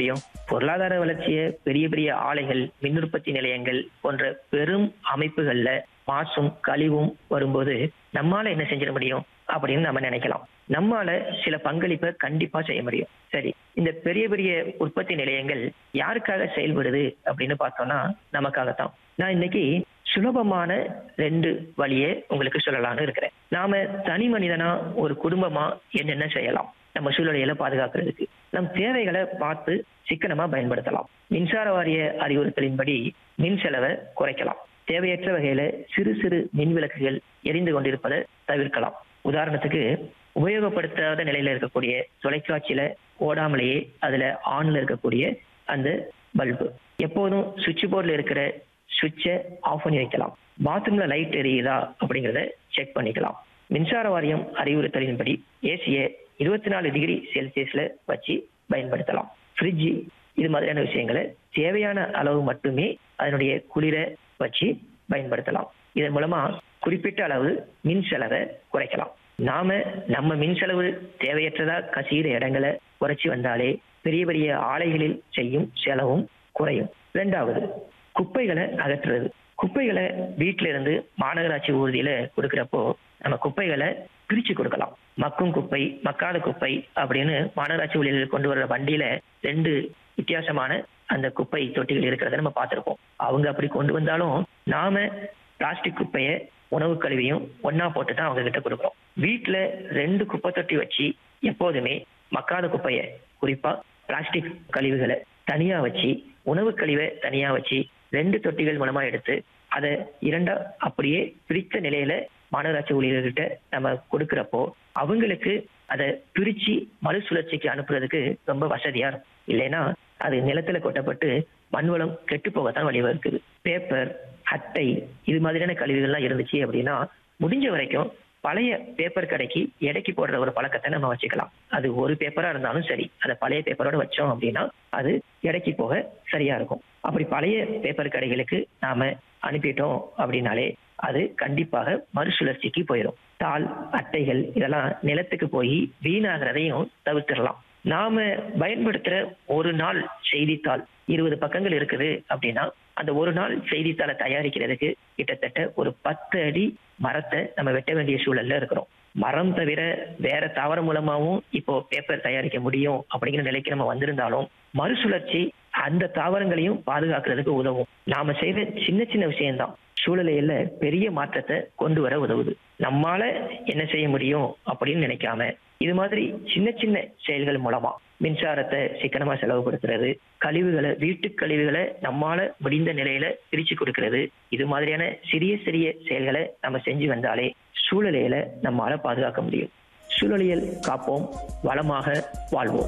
முடியும் பொருளாதார வளர்ச்சியை பெரிய பெரிய ஆலைகள் மின் உற்பத்தி நிலையங்கள் போன்ற பெரும் அமைப்புகள்ல மாசும் கழிவும் வரும்போது நம்மால என்ன செஞ்சிட முடியும் அப்படின்னு நம்ம நினைக்கலாம் நம்மால சில பங்களிப்பை கண்டிப்பா செய்ய முடியும் சரி இந்த பெரிய பெரிய உற்பத்தி நிலையங்கள் யாருக்காக செயல்படுது அப்படின்னு பார்த்தோம்னா நமக்காகத்தான் நான் இன்னைக்கு சுலபமான ரெண்டு வழியை உங்களுக்கு சொல்லலாம்னு இருக்கிறேன் நாம தனி மனிதனா ஒரு குடும்பமா என்னென்ன செய்யலாம் நம்ம சூழ்நிலையில பாதுகாக்கிறதுக்கு நம் தேவைகளை பார்த்து சிக்கனமா பயன்படுத்தலாம் மின்சார வாரிய அறிவுறுத்தலின்படி மின் செலவை குறைக்கலாம் தேவையற்ற வகையில சிறு சிறு மின் விளக்குகள் எரிந்து கொண்டிருப்பதை தவிர்க்கலாம் உதாரணத்துக்கு உபயோகப்படுத்தாத நிலையில இருக்கக்கூடிய தொலைக்காட்சியில ஓடாமலேயே அதுல ஆன்ல இருக்கக்கூடிய அந்த பல்பு எப்போதும் சுவிட்ச் போர்டில் இருக்கிற சுவிட்சை ஆஃப் பண்ணி வைக்கலாம் பாத்ரூம்ல லைட் எரியுதா அப்படிங்கிறத செக் பண்ணிக்கலாம் மின்சார வாரியம் அறிவுறுத்தலின்படி ஏசியை இருபத்தி நாலு டிகிரி செல்சியஸ்ல வச்சு பயன்படுத்தலாம் ஃப்ரிட்ஜ் இது மாதிரியான விஷயங்களை தேவையான அளவு மட்டுமே அதனுடைய குளிர வச்சு பயன்படுத்தலாம் இதன் மூலமா குறிப்பிட்ட அளவு மின் செலவை குறைக்கலாம் நாம நம்ம மின் செலவு தேவையற்றதா கசிகிற இடங்களை குறைச்சி வந்தாலே பெரிய பெரிய ஆலைகளில் செய்யும் செலவும் குறையும் இரண்டாவது குப்பைகளை அகற்றுறது குப்பைகளை வீட்டில இருந்து மாநகராட்சி ஊர்தியில கொடுக்கிறப்போ நம்ம குப்பைகளை பிரிச்சு கொடுக்கலாம் மக்கும் குப்பை மக்காத குப்பை அப்படின்னு மாநகராட்சி ஊழியர்கள் கொண்டு வர்ற வண்டியில ரெண்டு வித்தியாசமான அந்த குப்பை தொட்டிகள் இருக்கிறத நம்ம பார்த்திருப்போம் அவங்க அப்படி கொண்டு வந்தாலும் நாம பிளாஸ்டிக் குப்பைய உணவு கழிவையும் ஒன்னா போட்டு தான் அவங்க கிட்ட கொடுக்குறோம் வீட்டுல ரெண்டு குப்பை தொட்டி வச்சு எப்போதுமே மக்காத குப்பைய குறிப்பா பிளாஸ்டிக் கழிவுகளை தனியா வச்சு உணவு கழிவை தனியா வச்சு ரெண்டு தொட்டிகள் மூலமா எடுத்து அதை இரண்டா அப்படியே பிரித்த நிலையில மாநகராட்சி ஊழியர்கிட்ட நம்ம கொடுக்கிறப்போ அவங்களுக்கு அதை பிரிச்சு மறுசுழற்சிக்கு அனுப்புறதுக்கு ரொம்ப வசதியா இருக்கும் இல்லைன்னா அது நிலத்துல கொட்டப்பட்டு மண்வளம் கெட்டு போகத்தான் வழிவகுக்குது பேப்பர் அட்டை இது மாதிரியான கழிவுகள்லாம் இருந்துச்சு அப்படின்னா முடிஞ்ச வரைக்கும் பழைய பேப்பர் கடைக்கு எடைக்கு போடுற ஒரு பழக்கத்தை நம்ம வச்சுக்கலாம் அது ஒரு பேப்பரா இருந்தாலும் சரி அதை பழைய பேப்பரோட வச்சோம் அப்படின்னா அது எடைக்கு போக சரியா இருக்கும் அப்படி பழைய பேப்பர் கடைகளுக்கு நாம அனுப்பிட்டோம் அப்படின்னாலே அது கண்டிப்பாக மறுசுழற்சிக்கு போயிடும் தாள் அட்டைகள் இதெல்லாம் நிலத்துக்கு போய் வீணாகிறதையும் தவிர்த்திடலாம் நாம பயன்படுத்துற ஒரு நாள் செய்தித்தாள் இருபது பக்கங்கள் இருக்குது அப்படின்னா அந்த ஒரு நாள் செய்தித்தாளை தயாரிக்கிறதுக்கு கிட்டத்தட்ட ஒரு பத்து அடி மரத்தை நம்ம வெட்ட வேண்டிய சூழல்ல இருக்கிறோம் மரம் தவிர வேற தாவரம் மூலமாவும் இப்போ பேப்பர் தயாரிக்க முடியும் அப்படிங்கிற நிலைக்கு நம்ம வந்திருந்தாலும் மறுசுழற்சி அந்த தாவரங்களையும் பாதுகாக்கிறதுக்கு உதவும் நாம செய்த சின்ன சின்ன விஷயம்தான் சூழ்நிலையில பெரிய மாற்றத்தை கொண்டு வர உதவுது நம்மால என்ன செய்ய முடியும் அப்படின்னு நினைக்காம இது மாதிரி சின்ன சின்ன செயல்கள் மூலமா மின்சாரத்தை சிக்கனமா செலவுபடுத்துறது கழிவுகளை வீட்டு கழிவுகளை நம்மால முடிந்த நிலையில பிரிச்சு கொடுக்கிறது இது மாதிரியான சிறிய சிறிய செயல்களை நம்ம செஞ்சு வந்தாலே சூழ்நிலையில நம்மால பாதுகாக்க முடியும் சூழலியல் காப்போம் வளமாக வாழ்வோம்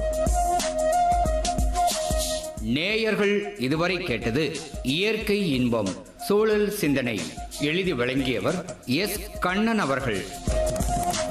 நேயர்கள் இதுவரை கேட்டது இயற்கை இன்பம் சூழல் சிந்தனை எழுதி வழங்கியவர் எஸ் கண்ணன் அவர்கள்